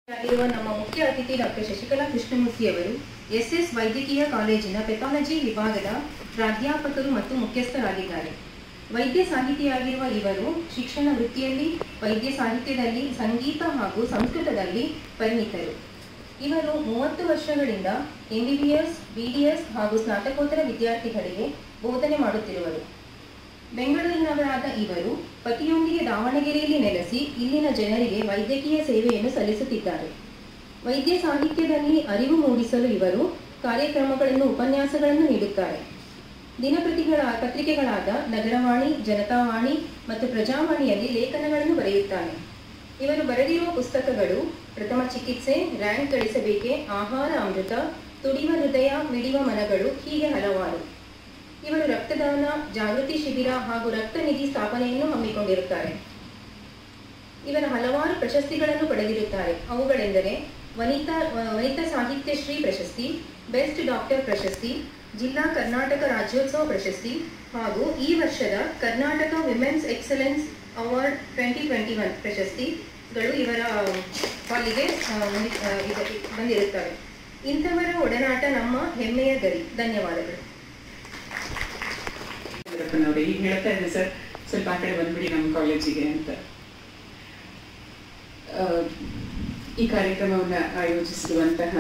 ಇರುವ ನಮ್ಮ ಮುಖ್ಯ ಅತಿಥಿ ಡಾಕ್ಟರ್ ಶಶಿಕಲಾ ಕೃಷ್ಣಮೂರ್ತಿಯವರು ಎಸ್ ಎಸ್ ವೈದ್ಯಕೀಯ ಕಾಲೇಜಿನ ಪೆಥಾಲಜಿ ವಿಭಾಗದ ಪ್ರಾಧ್ಯಾಪಕರು ಮತ್ತು ಮುಖ್ಯಸ್ಥರಾಗಿದ್ದಾರೆ ವೈದ್ಯ ಸಾಹಿತಿಯಾಗಿರುವ ಇವರು ಶಿಕ್ಷಣ ವೃತ್ತಿಯಲ್ಲಿ ವೈದ್ಯ ಸಾಹಿತ್ಯದಲ್ಲಿ ಸಂಗೀತ ಹಾಗೂ ಸಂಸ್ಕೃತದಲ್ಲಿ ಪರಿಣಿತರು ಇವರು ಮೂವತ್ತು ವರ್ಷಗಳಿಂದ ಎಂಬಿಬಿಎಸ್ ಬಿಡಿಎಸ್ ಹಾಗೂ ಸ್ನಾತಕೋತ್ತರ ವಿದ್ಯಾರ್ಥಿಗಳಿಗೆ ಬೋಧನೆ ಮಾಡುತ್ತಿರುವರು ಬೆಂಗಳೂರಿನವರಾದ ಇವರು ಪತಿಯೊಂದಿಗೆ ದಾವಣಗೆರೆಯಲ್ಲಿ ನೆಲೆಸಿ ಇಲ್ಲಿನ ಜನರಿಗೆ ವೈದ್ಯಕೀಯ ಸೇವೆಯನ್ನು ಸಲ್ಲಿಸುತ್ತಿದ್ದಾರೆ ವೈದ್ಯ ಸಾಹಿತ್ಯದಲ್ಲಿ ಅರಿವು ಮೂಡಿಸಲು ಇವರು ಕಾರ್ಯಕ್ರಮಗಳನ್ನು ಉಪನ್ಯಾಸಗಳನ್ನು ನೀಡುತ್ತಾರೆ ದಿನಪ್ರತಿಗಳ ಪತ್ರಿಕೆಗಳಾದ ನಗರವಾಣಿ ಜನತಾವಾಣಿ ಮತ್ತು ಪ್ರಜಾವಾಣಿಯಲ್ಲಿ ಲೇಖನಗಳನ್ನು ಬರೆಯುತ್ತಾರೆ ಇವರು ಬರೆದಿರುವ ಪುಸ್ತಕಗಳು ಪ್ರಥಮ ಚಿಕಿತ್ಸೆ ರ್ಯಾಂಕ್ ಗಳಿಸಬೇಕೆ ಆಹಾರ ಅಮೃತ ತುಡಿವ ಹೃದಯ ಮಿಡಿವ ಮನಗಳು ಹೀಗೆ ಹಲವಾರು ಇವರು ರಕ್ತದಾನ ಜಾಗೃತಿ ಶಿಬಿರ ಹಾಗೂ ರಕ್ತ ನಿಧಿ ಸ್ಥಾಪನೆಯನ್ನು ಹಮ್ಮಿಕೊಂಡಿರುತ್ತಾರೆ ಇವರ ಹಲವಾರು ಪ್ರಶಸ್ತಿಗಳನ್ನು ಪಡೆದಿರುತ್ತಾರೆ ಅವುಗಳೆಂದರೆ ವನಿತಾ ವನಿತಾ ಸಾಹಿತ್ಯ ಶ್ರೀ ಪ್ರಶಸ್ತಿ ಬೆಸ್ಟ್ ಡಾಕ್ಟರ್ ಪ್ರಶಸ್ತಿ ಜಿಲ್ಲಾ ಕರ್ನಾಟಕ ರಾಜ್ಯೋತ್ಸವ ಪ್ರಶಸ್ತಿ ಹಾಗೂ ಈ ವರ್ಷದ Karnataka women's excellence award twenty twenty one ಪ್ರಶಸ್ತಿಗಳು ಇವರ ಪಾಲಿಗೆ ಆ, ಮುಗಿ- ಆ, ಇದು- ಬಂದಿರುತ್ತವೆ ಇಂಥವರ ಒಡನಾಟ ನಮ್ಮ ಹೆಮ್ಮೆಯ ಗರಿ ಧನ್ಯವಾದಗಳು ನೋಡಿ ಈಗ ಹೇಳ್ತಾ ಇದ್ದೆ ಸರ್ ಸ್ವಲ್ಪ ಆ ಕಡೆ ಬಂದ್ಬಿಡಿ ನಮ್ಮ ಕಾಲೇಜಿಗೆ ಅಂತ ಆ, ಈ ಕಾರ್ಯಕ್ರಮವನ್ನು ಆಯೋಜಿಸಿರುವಂತಹ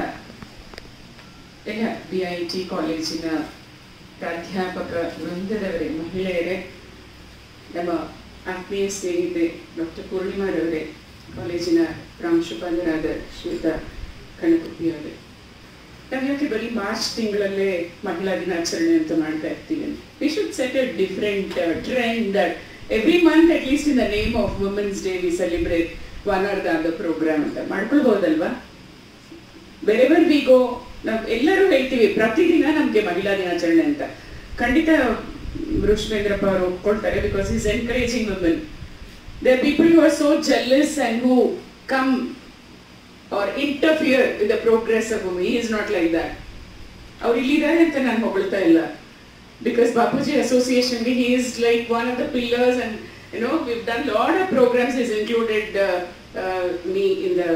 ಎಲ್ಲ ಬಿ ಐ ಟಿ ಕಾಲೇಜಿನ ಪ್ರಾಧ್ಯಾಪಕ ವೃಂದದವರೇ ಮಹಿಳೆಯರೇ ನಮ್ಮ ಆತ್ಮೀಯ ಸ್ನೇಹಿತೆ ಡಾಕ್ಟರ್ ಪೂರ್ಣಿಮಾರವರೇ ಕಾಲೇಜಿನ ಪ್ರಾಂಶುಪಾಲರಾದ ಶ್ವೇತಾ ಕಣಕುಪ್ಪಿಯವರೇ ನಾವು ಯಾಕೆ ಬರೀ ಮಾರ್ಚ್ ತಿಂಗಳಲ್ಲೇ ಮಹಿಳಾ ದಿನಾಚರಣೆ ಅಂತ ಮಾಡ್ತಾ ಇರ್ತೀವಿ we should set a different trend that every month at least in the name of women's day we celebrate one or the other program ಅಂತ ಮಾಡ್ಕೊಳ್ಬಹುದಲ್ವಾ ವೆರೆವರ್ ವಿ ಗೋ ನಾವು ಎಲ್ಲರೂ ಹೇಳ್ತೀವಿ ಪ್ರತಿದಿನ ನಮಗೆ ಮಹಿಳಾ ದಿನಾಚರಣೆ ಅಂತ ಖಂಡಿತ ಋಷಿವೇಂದ್ರಪ್ಪ ಅವರು ಒಪ್ಕೊಳ್ತಾರೆ because is encouraging women the people who are so jealous and who come or interfere with the progress of women. He is not like that. ಅವ್ರು ಇಲ್ಲಿದ್ದಾರೆ ಅಂತ ನಾನು ಹೊಗಳ್ತಾ ಇಲ್ಲ ಬಿಕಾಸ್ ಬಾಪೂಜಿ ಅಸೋಸಿಯೇಷನ್ಗೆ he is like one of the pillars and you know we've done lot of programmes is included me in the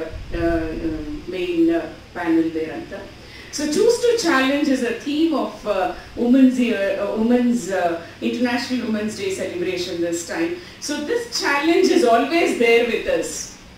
main panel there ಅಂತ so choose to challenge is a theme of women's women's international women's day celebration this time so this challenge is always there with us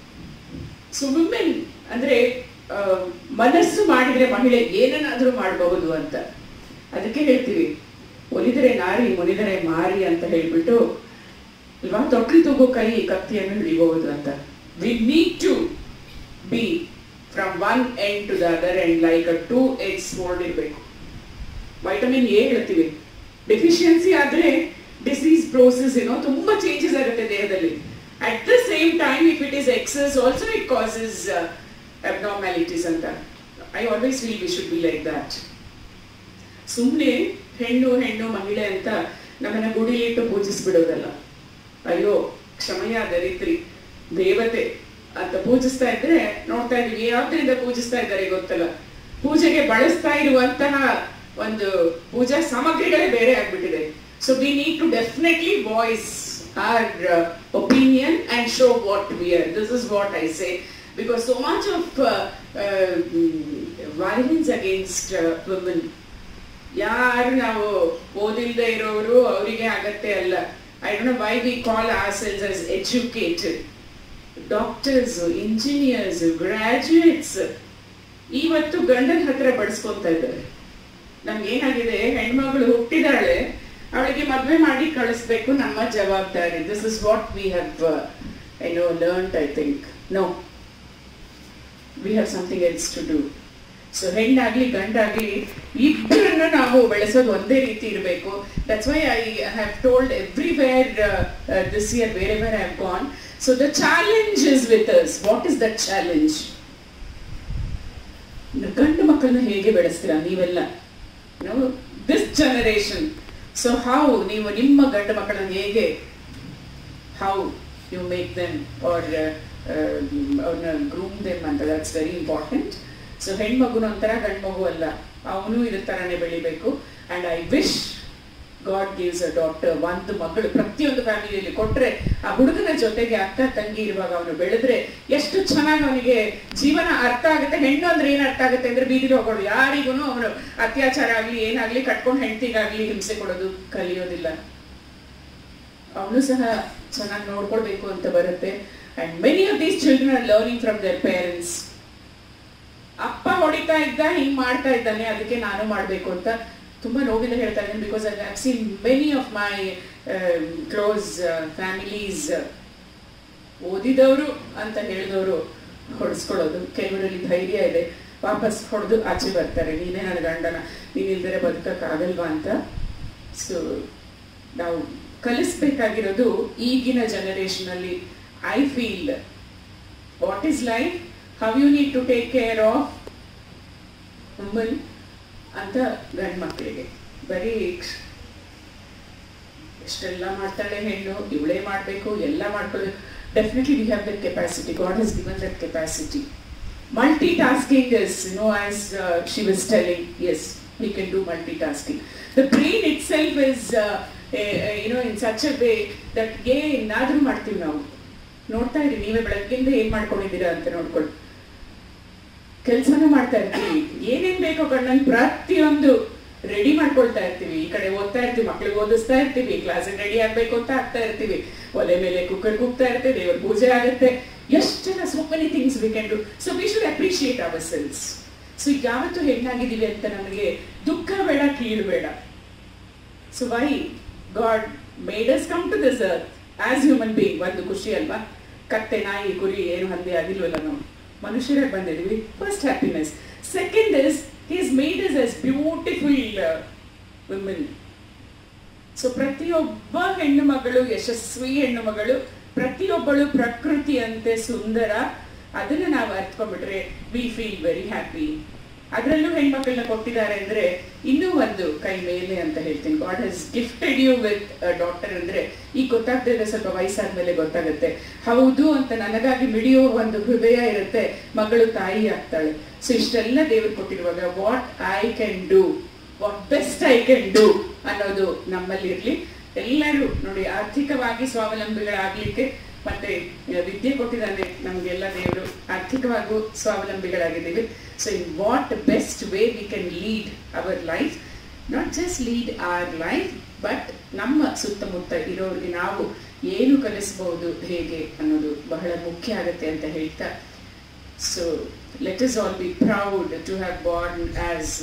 so women ಅಂದ್ರೆ ಆ, ಮನಸ್ಸು ಮಾಡಿದ್ರೆ ಮಹಿಳೆ ಏನನ್ನಾದ್ರೂ ಮಾಡಬಹುದು ಅಂತ ಅದಕ್ಕೆ ಹೇಳ್ತೀವಿ ಒಲಿದರೆ ನಾರಿ ಮುನಿದರೆ ಮಾರಿ ಅಂತ ಹೇಳ್ಬಿಟ್ಟು ಇಲ್ವಾ ತೊಟ್ಲು ತೂಗೋ ಕೈ ಕತ್ತಿಯನ್ನು ಹಿಡಿಬಹುದು ಅಂತ we need to be from one end to the other end like a two edged sword ಇರಬೇಕು ವೈಟಮಿನ್ ಎ ಹೇಳ್ತೀವಿ ಡೆಫಿಷಿಯನ್ಸಿ ಆದ್ರೆ ಡಿಸೀಸ್ ಪ್ರೋಸೆಸ್ ಏನೋ ತುಂಬಾ ಚೇಂಜಸ್ ಆಗುತ್ತೆ ದೇಹದಲ್ಲಿ at the same time if it is excess also it causes abnormalities ಅಂತ I always feel we should be like that ಸುಮ್ಮನೆ ಹೆಣ್ಣು ಹೆಣ್ಣು ಮಹಿಳೆ ಅಂತ ನಮ್ಮನ್ನ ಗುಡಿಲಿಟ್ಟು ಪೂಜಿಸ್ಬಿಡೋದಲ್ಲ ಅಯ್ಯೋ ಕ್ಷಮಯ ದರಿದ್ರಿ ದೇವತೆ ಅಂತ ಪೂಜಿಸ್ತಾ ಇದ್ರೆ ನೋಡ್ತಾ ಇದೀವಿ ಯಾವ್ದ್ರಿಂದ ಪೂಜಿಸ್ತಾ ಇದ್ದಾರೆ ಗೊತ್ತಲ್ಲ ಪೂಜೆಗೆ ಬಳಸ್ತಾ ಇರುವಂತಹ ಒಂದು ಪೂಜಾ ಸಾಮಗ್ರಿಗಳೇ ಬೇರೆ ಆಗ್ಬಿಟ್ಟಿದೆ so we need to definitely voice our opinion and show what we are this is what I say because so much of violence against women ಯಾರು ನಾವು ಓದಿಲ್ದೇ ಇರೋರು ಅವರಿಗೆ ಆಗತ್ತೆ ಅಲ್ಲ I don't know why we call ourselves as educated doctors engineers graduates ಇವತ್ತು ಗಂಡನ ಹತ್ರ ಬಡಿಸ್ಕೊಂತ ಇದ್ದಾರೆ ನಮ್ಗೆ ಏನಾಗಿದೆ ಹೆಣ್ಮಗಳು ಹುಟ್ಟಿದಾಳೆ ಅವಳಿಗೆ ಮದ್ವೆ ಮಾಡಿ ಕಳಿಸ್ಬೇಕು ನಮ್ಮ ಜವಾಬ್ದಾರಿ this is what we have I know learned I think no we have something else to do so ಹೆಣ್ಣಾಗ್ಲಿ ಗಂಡಾಗ್ಲಿ ಇಬ್ಬರನ್ನ ನಾವು ಬೆಳೆಸೋದು ಒಂದೇ ರೀತಿ ಇರಬೇಕು that's why I have told everywhere this year wherever have gone so the challenge is with us what is the challenge ಗಂಡು ಮಕ್ಕಳನ್ನ ಹೇಗೆ ಬೆಳೆಸ್ತೀರಾ ನೀವೆಲ್ಲ ನಾವು ದಿಸ್ ಜನರೇಷನ್ ಸೊ ಹೌ ನೀವು ನಿಮ್ಮ ಗಂಡು ಮಕ್ಕಳನ್ನ ಹೇಗೆ how you make them or ಅವ್ರನ್ನ ಗ್ರೂಮ್ ದೆಮ್ ಅಂತ ದಟ್ಸ್ ವೆರಿ ಇಂಪಾರ್ಟೆಂಟ್ ಸೊ ಹೆಣ್ಮಗುನ ಒಂಥರ ಗಂಡು ಮಗು ಅಲ್ಲ ಅವನು ಇದ್ರ ಥರನೇ ಬೆಳಿಬೇಕು and I wish God gives a doctor ಒಂದು ಮಗಳು ಪ್ರತಿಯೊಂದು ಫ್ಯಾಮಿಲಿಯಲ್ಲಿ ಕೊಟ್ರೆ ಆ ಹುಡುಗನ ಜೊತೆಗೆ ಅಕ್ಕ ತಂಗಿ ಇರುವಾಗ ಅವನು ಬೆಳೆದ್ರೆ ಎಷ್ಟು ಚೆನ್ನಾಗಿ ಅವನಿಗೆ ಜೀವನ ಅರ್ಥ ಆಗುತ್ತೆ ಹೆಣ್ಣು ಅಂದ್ರೆ ಏನ್ ಅರ್ಥ ಆಗುತ್ತೆ ಅಂದ್ರೆ ಬೀದಿಲಿ ಹೋಗೋದು ಯಾರಿಗೂ ಅವನು ಅತ್ಯಾಚಾರ ಆಗ್ಲಿ ಏನಾಗ್ಲಿ ಕಟ್ಕೊಂಡು ಹೆಂಡತಿಗಾಗ್ಲಿ ಹಿಂಸೆ ಕೊಡೋದು ಕಲಿಯೋದಿಲ್ಲ ಅವನು ಸಹ ಚೆನ್ನಾಗಿ ನೋಡ್ಕೊಳ್ಬೇಕು ಅಂತ ಬರುತ್ತೆ and many of these children are learning from their parents ಅಪ್ಪ ಹೊಡಿತಾ ಇದ್ದ ಹಿಂಗ್ ಮಾಡ್ತಾ ಇದ್ದಾನೆ ಅದಕ್ಕೆ ನಾನು ಮಾಡ್ಬೇಕು ಅಂತ ತುಂಬಾ ನೋವಿಂದ ಹೇಳ್ತಾ ಇದ್ದೀನಿ because I have seen many of my close families ಓದಿದವರು ಅಂತ ಹೇಳಿದವರು ಹೊಡೆಸ್ಕೊಳ್ಳೋದು ಕೆಲವರಲ್ಲಿ ಧೈರ್ಯ ಇದೆ ವಾಪಸ್ ಹೊಡೆದು ಆಚೆ ಬರ್ತಾರೆ ನೀನೇ ನನ್ನ ಗಂಡನ ನೀನ್ ಇಲ್ದರೆ ಬದುಕಕ್ಕಾಗಲ್ವಾ ಅಂತ ಸೊ ನಾವು ಕಲಿಸ್ಬೇಕಾಗಿರೋದು ಈಗಿನ ಜನರೇಷನ್ ಅಲ್ಲಿ I feel what is life how you need to take care of woman ಅಂತ ಗಂಡು ಮಕ್ಕಳಿಗೆ ಬರೀ ಎಷ್ಟೆಲ್ಲ ಮಾಡ್ತಾಳೆ ಹೆಣ್ಣು ಇವಳೇ ಮಾಡಬೇಕು ಎಲ್ಲ ಮಾಡ್ಕೊಳ್ಬೇಕು definitely we have that capacity God has given that capacity multitasking is no as she was telling yes we can do multitasking the brain itself is you know in such a way that ಏನಾದ್ರೂ ಮಾಡ್ತೀವಿ ನಾವು ನೋಡ್ತಾ ಇರಿ ನೀವೇ ಬೆಳಗ್ಗೆಯಿಂದ ಏನ್ ಮಾಡ್ಕೊಂಡಿದ್ದೀರಾ ಅಂತ ನೋಡ್ಕೊಳ್ಳಿ ಕೆಲಸನೂ ಮಾಡ್ತಾ ಇರ್ತೀವಿ ಏನೇನ್ ಬೇಕೋ ಕಣ್ಣಲ್ಲಿ ಪ್ರತಿಯೊಂದು ರೆಡಿ ಮಾಡ್ಕೊಳ್ತಾ ಇರ್ತೀವಿ ಈ ಕಡೆ ಓದ್ತಾ ಇರ್ತೀವಿ ಮಕ್ಳಿಗೆ ಓದಿಸ್ತಾ ಇರ್ತೀವಿ ಕ್ಲಾಸಿಗೆ ರೆಡಿ ಆಗ್ಬೇಕು ಅಂತ ಆಗ್ತಾ ಇರ್ತೀವಿ ಒಲೆ ಮೇಲೆ ಕುಕ್ಕರ್ ಕುಗ್ತಾ ಇರ್ತೀವಿ ದೇವ್ರ ಪೂಜೆ ಆಗುತ್ತೆ ಎಷ್ಟೆಲ್ಲ so many things we can do so we should appreciate ourselves so ಯಾವತ್ತು ಹೆಣ್ಣಾಗಿದ್ದೀವಿ ಅಂತ ನಮಗೆ ದುಃಖ ಬೇಡ ಕೀಳು ಬೇಡ so why God made us come to this earth as human being ಒಂದು ಖುಷಿ ಅಲ್ವಾ ಕತ್ತೆ ನಾಯಿ ಕುರಿ ಏನು ಹಂದಿ ಆಗಿಲ್ವಲ್ಲ ನಾವು ಮನುಷ್ಯರೇ ಬಂದಿದ್ದೀವಿ first happiness second is is made is as beautiful women so ಪ್ರತಿಯೊಬ್ಬ ಹೆಣ್ಣು ಮಗಳು ಯಶಸ್ವಿ ಹೆಣ್ಣು ಮಗಳು ಪ್ರತಿಯೊಬ್ಬಳು ಪ್ರಕೃತಿಯಂತೆ ಸುಂದರ ಅದನ್ನ ನಾವು ಅರ್ಥಕೊಂಡ್ಬಿಟ್ರೆ ವಿ ಫೀಲ್ ವೆರಿ ಹ್ಯಾಪಿ ಅದರಲ್ಲೂ ಹೆಣ್ಮಕ್ಳನ್ನ ಕೊಟ್ಟಿದ್ದಾರೆ ಅಂದ್ರೆ ಇನ್ನೂ ಒಂದು ಕೈ ಮೇಲೆ ಅಂತ ಹೇಳ್ತೀನಿ ಗಾಡ್ ಹಸ್ ಗಿಫ್ಟೆಡ್ ಯು ವಿತ್ ಡಾಕ್ಟರ್ ಅಂದ್ರೆ ಈಗ ಗೊತ್ತಾಗ್ತಿದೆ ಸ್ವಲ್ಪ ವಯಸ್ಸಾದ್ಮೇಲೆ ಗೊತ್ತಾಗುತ್ತೆ ಹೌದು ಅಂತ ನನಗಾಗಿ ಮಿಡಿಯೋ ಒಂದು ಹೃದಯ ಇರುತ್ತೆ ಮಗಳು ತಾಯಿ ಆಗ್ತಾಳೆ ಸೊ ಇಷ್ಟೆಲ್ಲ ದೇವರು ಕೊಟ್ಟಿರುವಾಗ what I can do what best I can do ಅನ್ನೋದು ನಮ್ಮಲ್ಲಿ ಇರ್ಲಿ ಎಲ್ಲರೂ ನೋಡಿ ಆರ್ಥಿಕವಾಗಿ ಸ್ವಾವಲಂಬಿಗಳಾಗ್ಲಿಕ್ಕೆ ಮತ್ತೆ ವಿದ್ಯೆ ಕೊಟ್ಟಿದ್ದಾನೆ ನಮಗೆಲ್ಲ ದೇವರು ಆರ್ಥಿಕವಾಗೂ ಸ್ವಾವಲಂಬಿಗಳಾಗಿದ್ದೀವಿ so in what best way we can lead our life not just lead our life but ನಮ್ಮ ಸುತ್ತಮುತ್ತ ಇರೋರಿಗೆ ನಾವು ಏನು ಕಲಿಸಬಹುದು ಹೇಗೆ ಅನ್ನೋದು ಬಹಳ ಮುಖ್ಯ ಆಗುತ್ತೆ ಅಂತ ಹೇಳ್ತಾ so let us all be proud to have born as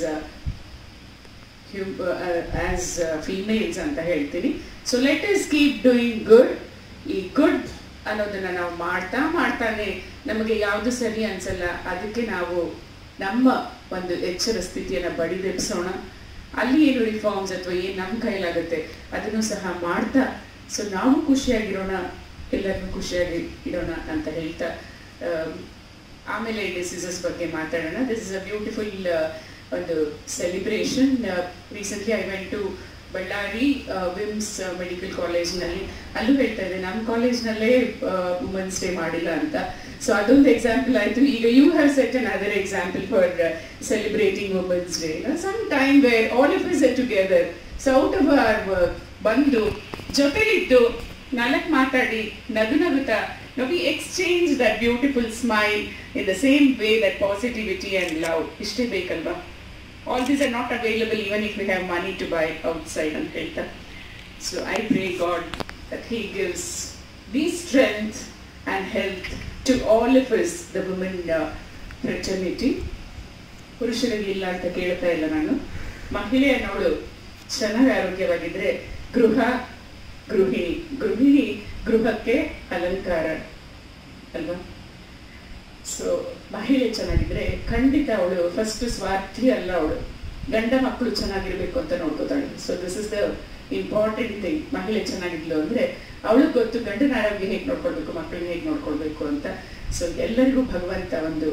as females ಅಂತ ಹೇಳ್ತೀನಿ so let us keep doing good ಈ ಗುಡ್ ಅನ್ನೋದನ್ನ ನಾವು ಮಾಡ್ತಾ ಮಾಡ್ತಾನೆ ನಮಗೆ ಯಾವುದು ಸರಿ ಅನ್ಸಲ್ಲ ಅದಕ್ಕೆ ನಾವು ನಮ್ಮ ಒಂದು ಎಚ್ಚರ ಸ್ಥಿತಿಯನ್ನ ಬಡಿದೆಬ್ಸೋಣ ಅಲ್ಲಿ ಏನು ರಿಫಾರ್ಮ್ಸ್ ಅಥವಾ ಏನು ನಮ್ಮ ಕೈಲಾಗುತ್ತೆ ಅದನ್ನು ಸಹ ಮಾಡ್ತಾ ಸೊ ನಾವು ಖುಷಿಯಾಗಿರೋಣ ಎಲ್ಲರಿಗೂ ಖುಷಿಯಾಗಿ ಇರೋಣ ಅಂತ ಹೇಳ್ತಾ ಆಮೇಲೆ ಡಿಸೀಸಸ್ ಬಗ್ಗೆ ಮಾತಾಡೋಣ ದಿಸ್ ಇಸ್ ಅ ಬ್ಯೂಟಿಫುಲ್ ಒಂದು celebration recently I went to Ballari VIMS medical ಕಾಲೇಜ್ನಲ್ಲಿ ಅಲ್ಲೂ ಹೇಳ್ತಾ ಇದೆ ನಮ್ಮ ಕಾಲೇಜ್ನಲ್ಲೇ ವುಮೆನ್ಸ್ ಡೇ ಮಾಡಿಲ್ಲ ಅಂತ ಸೊ ಅದೊಂದು ಎಕ್ಸಾಂಪಲ್ ಆಯ್ತು ಈಗ you have set another example for celebrating women's day some time where all of us together so out of our work ಬಂದು ಜೊತೆಲಿದ್ದು ನಾಲ್ಕು ಮಾತಾಡಿ ನಗು ನಗುತ್ತಾ No, we exchange that beautiful smile in the same way that positivity and love. ಇಷ್ಟೇ ಬೇಕಲ್ವಾ all these are not available even if we have money to buy outside and health. So I pray God that He gives the strength and health to all of us, the women uh, fraternity. ಪುರುಷರಿಗಿಲ್ಲ ಅಂತ ಕೇಳ್ತಾ ಇಲ್ಲ ನಾನು ಮಹಿಳೆ ಅನ್ನೋಳು ಚೆನ್ನಾಗಿ ಆರೋಗ್ಯವಾಗಿದ್ರೆ ಗೃಹ ಗೃಹಿಣಿ ಗೃಹಿಣಿ ಗೃಹಕ್ಕೆ ಅಲಂಕಾರ ಅಲ್ವಾ ಸೊ ಮಹಿಳೆ ಚೆನ್ನಾಗಿದ್ರೆ ಖಂಡಿತ ಅವಳು ಫಸ್ಟ್ ಸ್ವಾರ್ಥಿ ಅಲ್ಲ ಅವಳು ಗಂಡ ಮಕ್ಕಳು ಚೆನ್ನಾಗಿರ್ಬೇಕು ಅಂತ ನೋಡ್ಕೋತಾಳೆ so this is the important thing ಮಹಿಳೆ ಚೆನ್ನಾಗಿದ್ಲು ಅಂದ್ರೆ ಅವಳಿಗೆ ಗೊತ್ತು ಗಂಡನ ಆರೋಗ್ಯ ಹೇಗೆ ನೋಡ್ಕೊಳ್ಬೇಕು ಮಕ್ಕಳನ್ನ ಹೇಗೆ ನೋಡ್ಕೊಳ್ಬೇಕು ಅಂತ ಸೊ ಎಲ್ಲರಿಗೂ ಭಗವಂತ ಒಂದು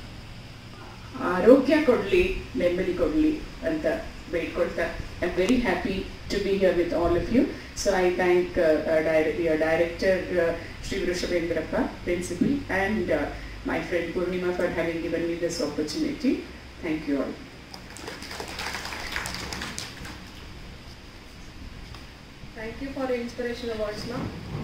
ಆರೋಗ್ಯ ಕೊಡ್ಲಿ ನೆಮ್ಮದಿ ಕೊಡ್ಲಿ ಅಂತ ಬೇಡ್ಕೊಳ್ತಾ I am very happy to be here with all of you so I thank director Shri Vrishabhendrappa principal and my friend Purnima for having given me this opportunity. Thank you all. Thank you for the inspirational words, ma'am.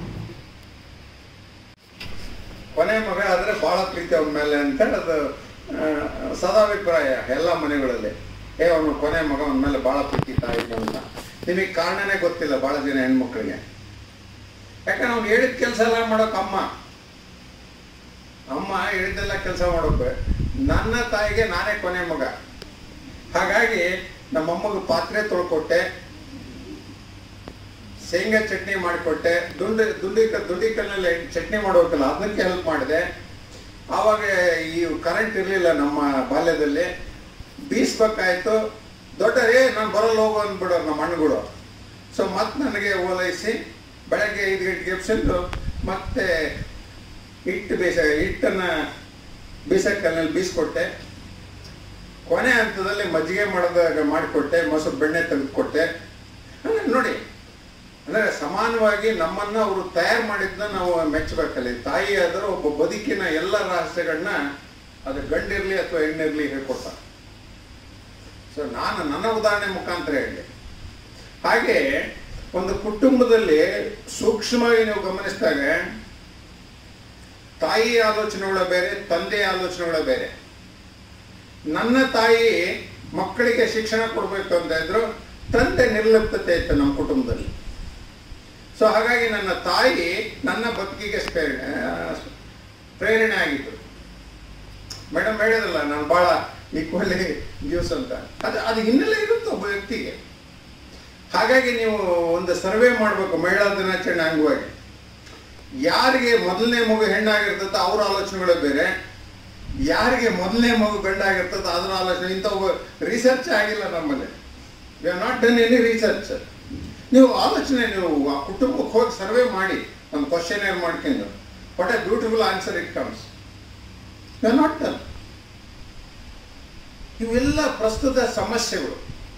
ಕೊನೆ ಮಗ ಆದ್ರೆ ಬಹಳ ಪ್ರೀತಿ ಅವನ ಮೇಲೆ ಅಂತ ಅದು ಆ, ಸದಾಭಿಪ್ರಾಯ ಎಲ್ಲ ಮನೆಗಳಲ್ಲಿ ಏ ಅವನು ಕೊನೆ ಮಗ ಅವನ ಮೇಲೆ ಬಹಳ ಪ್ರೀತಿ ತಾಯಿಗೆ ಅಂತ ನಿಮಗೆ ಕಾರಣನೇ ಗೊತ್ತಿಲ್ಲ ಬಹಳ ಜನ ಹೆಣ್ಮಕ್ಳಿಗೆ ಯಾಕಂದ್ರೆ ಅವ್ನು ಹೇಳಿದ ಕೆಲಸ ಎಲ್ಲ ಮಾಡೋಕೆ ಅಮ್ಮ ಅಮ್ಮ ಹೇಳಿದ್ದೆಲ್ಲ ಕೆಲಸ ಮಾಡೋಕೆ ನನ್ನ ತಾಯಿಗೆ ನಾನೇ ಕೊನೆ ಮಗ ಹಾಗಾಗಿ ನಮ್ಮಮ್ಮಗೆ ಪಾತ್ರೆ ತೊಳ್ಕೊಟ್ಟೆ ಶೇಂಗಾ ಚಟ್ನಿ ಮಾಡಿಕೊಟ್ಟೆ ದುಂಡಿ ದುಂಡಿ ದುಂಡಿ ಕಲ್ಲಲ್ಲಿ ಚಟ್ನಿ ಮಾಡ್ಬೇಕಲ್ಲ ಅದಕ್ಕೆ ಹೆಲ್ಪ್ ಮಾಡಿದೆ ಆವಾಗ ಈ ಕರೆಂಟ್ ಇರಲಿಲ್ಲ ನಮ್ಮ ಬಾಲ್ಯದಲ್ಲಿ ಬೀಸ್ಬೇಕಾಯ್ತು ದೊಡ್ಡರೇ ನಾನು ಬರಲ್ಲ ಹೋಗು ಅಂದ್ಬಿಡೋರು ನಮ್ಮ ಹಣ್ಣುಗಳು ಸೊ ಮತ್ತೆ ನನಗೆ ಓಲೈಸಿ ಬೆಳಗ್ಗೆ ಐದು ಗಂಟೆಗೆ ಎಬ್ಸೆಂದು ಮತ್ತೆ ಹಿಟ್ಟು ಬೀಸ ಹಿಟ್ಟನ್ನು ಬೀಸಕ್ಕಲ್ಲಿ ಬೀಸ್ಕೊಟ್ಟೆ ಕೊನೆ ಹಂತದಲ್ಲಿ ಮಜ್ಜಿಗೆ ಮಾಡೋದಾಗ ಮಾಡಿಕೊಟ್ಟೆ ಮೊಸರು ಬೆಣ್ಣೆ ತೆಗೆದುಕೊಟ್ಟೆ ಅಂದ್ರೆ ನೋಡಿ ಅಂದ್ರೆ ಸಮಾನವಾಗಿ ನಮ್ಮನ್ನ ಅವರು ತಯಾರು ಮಾಡಿದ್ನ ನಾವು ಮೆಚ್ಚಬೇಕಲ್ಲಿ ತಾಯಿ ಆದರೂ ಒಬ್ಬ ಬದುಕಿನ ಎಲ್ಲ ರಹಸ್ಯಗಳನ್ನ ಅದು ಗಂಡಿರ್ಲಿ ಅಥವಾ ಹೆಣ್ಣಿರ್ಲಿ ಹೇಳ್ಕೊಡ್ತಾರೆ ಸೊ ನಾನು ನನ್ನ ಉದಾಹರಣೆ ಮುಖಾಂತರ ಹೇಳಿ ಹಾಗೆ ಒಂದು ಕುಟುಂಬದಲ್ಲಿ ಸೂಕ್ಷ್ಮವಾಗಿ ನೀವು ಗಮನಿಸಿದಾಗ ತಾಯಿ ಆಲೋಚನೆಗಳ ಬೇರೆ ತಂದೆಯ ಆಲೋಚನೆಗಳ ಬೇರೆ ನನ್ನ ತಾಯಿ ಮಕ್ಕಳಿಗೆ ಶಿಕ್ಷಣ ಕೊಡಬೇಕು ಅಂತ ಇದ್ರು ತಂದೆ ನಿರ್ಲಿಪ್ತತೆ ಇತ್ತು ನಮ್ಮ ಕುಟುಂಬದಲ್ಲಿ ಸೊ ಹಾಗಾಗಿ ನನ್ನ ತಾಯಿ ನನ್ನ ಬದುಕಿಗೆ ಪ್ರೇರಣೆ ಪ್ರೇರಣೆ ಆಗಿತ್ತು ಮೇಡಮ್ ಹೇಳಿದಲ್ಲ ನಾನು ಬಹಳ ಈಕ್ವಲಿ ನ್ಯೂಸ್ ಅಂತ ಅದು ಅದು ಹಿನ್ನೆಲೆ ಇರುತ್ತೆ ಒಬ್ಬ ವ್ಯಕ್ತಿಗೆ ಹಾಗಾಗಿ ನೀವು ಒಂದು ಸರ್ವೆ ಮಾಡಬೇಕು ಮಹಿಳಾ ದಿನಾಚರಣೆ ಅಂಗವಾಗಿ ಯಾರಿಗೆ ಮೊದಲನೇ ಮಗು ಹೆಣ್ಣಾಗಿರ್ತದ ಅವ್ರ ಆಲೋಚನೆಗಳೇ ಬೇರೆ ಯಾರಿಗೆ ಮೊದಲನೇ ಮಗು ಗಂಡಾಗಿರ್ತದ ಅದರ ಆಲೋಚನೆ ಇಂಥ ರಿಸರ್ಚ್ ಆಗಿಲ್ಲ ನಮ್ಮಲ್ಲಿ we are not done any research ನೀವು ಆಲೋಚನೆ ನೀವು ಆ ಕುಟುಂಬಕ್ಕೆ ಹೋಗಿ ಸರ್ವೆ ಮಾಡಿ ಒಂದು ಕ್ವಶನ್ ಏರ್ ಮಾಡ್ಕೊಂಡು what a beautiful answer it comes we are not done ಇವೆಲ್ಲ ಪ್ರಸ್ತುತ ಸಮಸ್ಯೆಗಳು